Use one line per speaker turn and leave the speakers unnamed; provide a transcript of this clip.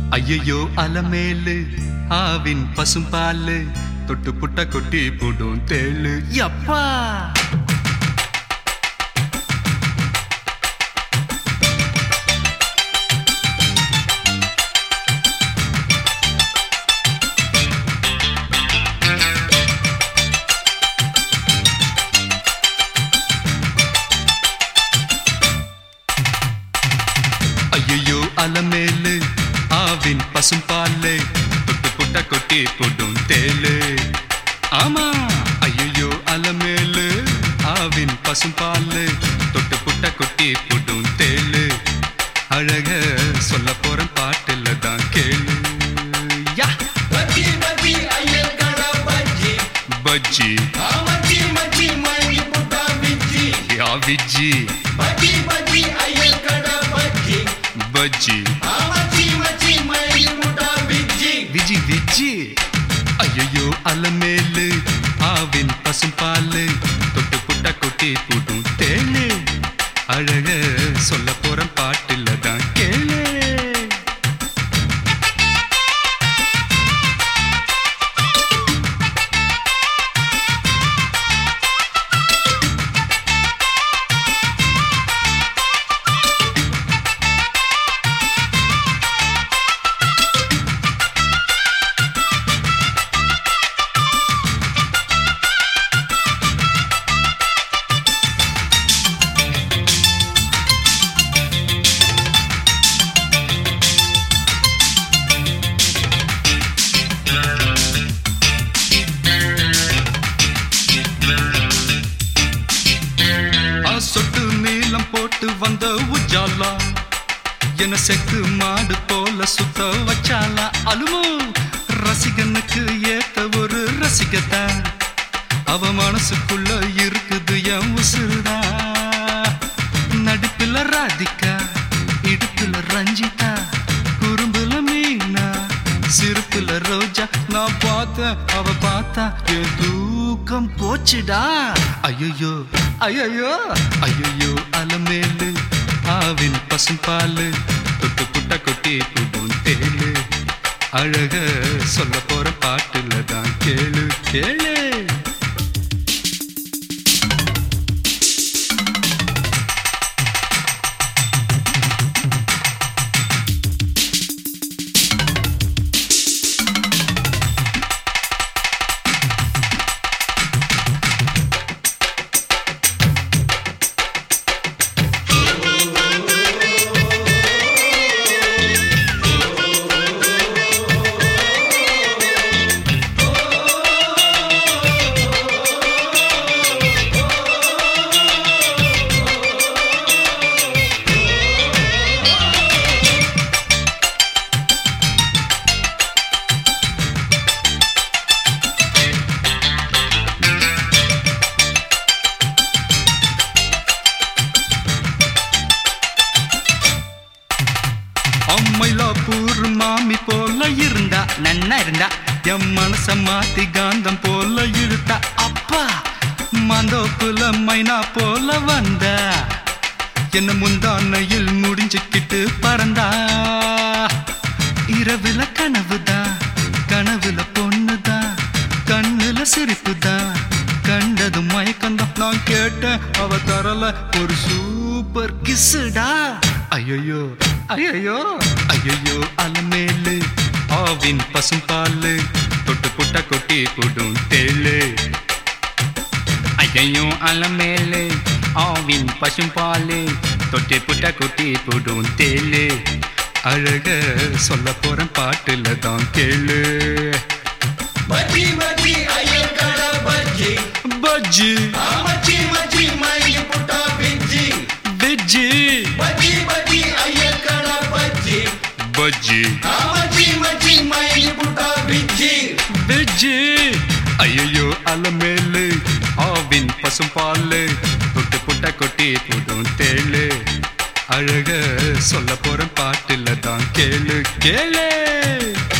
ஐயையோ அலமேலு ஆவின் பசும்பாலு தொட்டு புட்ட கொட்டி போடும் தேளு யப்பா ஐயையோ அலமேலு ஆவின் பசும்பாலு தொட்டு புட்ட கொட்டி போடும் தேளு ஆமா ஐயையோ அலமேலு ஆவின் பசும்பாலு தொட்டு புட்ட கொட்டி போடும் தேளு அழக சொல்ல போற பாட்டுல தான் கேளு யா
பஜ்ஜி பஜ்ஜி ஐயர் கடை பஜ்ஜி
பஜ்ஜி
மச்சி மச்சி மல்லி புட்டா பிச்சி
யா விஜ்ஜி
பஜ்ஜி பஜ்ஜி ஐயர் கடை பஜ்ஜி
பஜ்ஜி
மச்சி மச்சி மல்லி புட்டா பிச்சி
விஜி விஜி ஐயையோ அலமேலு ஆவின் பசும்பாலு தொட்டு புட்ட கொட்டி போடும் தேளு அழக சொல்ல போற பாட்டுல தான் கேளு ஆ சொட்டு நீளம் போட்டு வந்த உஜாலா என செக்கு மாடு போல சுத்த வச்சாலா அலுமோ ரசிகனுக்கு ஏத்த ஒரு ரசிகத்தான் அவ மனசுக்குள்ள இருக்குது என் உசுருதா நடிப்புல ராதிகா இடுப்புல ரஞ்சிதா குறும்புல மீனா சிரிப்புல ரோஜா நான் பார்த்தேன் அவ பார்த்தா என் தூக்கம் போச்சுடா ஐயோ ஐயோ ஐயோ அலமேலு ஆவின் பசும்பாலு தொட்டு புட்ட கொட்டி புடும் தேளு அழக சொல்ல போற பாட்டுல தான் கேளு கேளு அம்மைலாப்பூர் மாமி போல இருந்தா நன்னா இருந்தா என் மனச மாத்தி காந்தம் போல இழுத்தா அப்பா மந்தோப்புல மைனா போல வந்தா என்ன முந்தானையில் முடிஞ்சுக்கிட்டு பறந்தா இரவுல கனவுதான் கனவுல பொண்ணுதான் கண்ணுல சிரிப்புதான் கண்டதும் மயக்கந்தான் நான் கேட்டேன் அவ தரல ஒரு சூப்பர் கிஸ்ஸுடா ஐயோ ஐயோ ஐயோ அலமேலு ஆவின் பசும்பாலு தொட்டு புட்ட கொட்டி கொடும் தேளு ஐயோ அலமேலு ஆவின் பசும்பாலு தொட்டி புட்ட கொட்டி போடும் தேளு அழக சொல்ல போற பாட்டுல தான் கேளு
பஜ்ஜி பஜ்ஜி ஐயர் கடை பஜ்ஜி
பஜ்ஜி
மச்சி மச்சி மல்லி புட்டா பிச்சி
வெஜ்ஜி
பஜ்ஜி பஜ்ஜி ஐயர் கடை பஜ்ஜி
பஜ்ஜி
மச்சி மச்சி மல்லி புட்டா பிச்சி
வெஜ்ஜி ஐயோ அலமேலு ஆவின் பசும்பாலு தொட்டு புட்ட கொட்டி போடும் தேளு அழக சொல்ல போற பாட்டுல தான் கேளு கேளு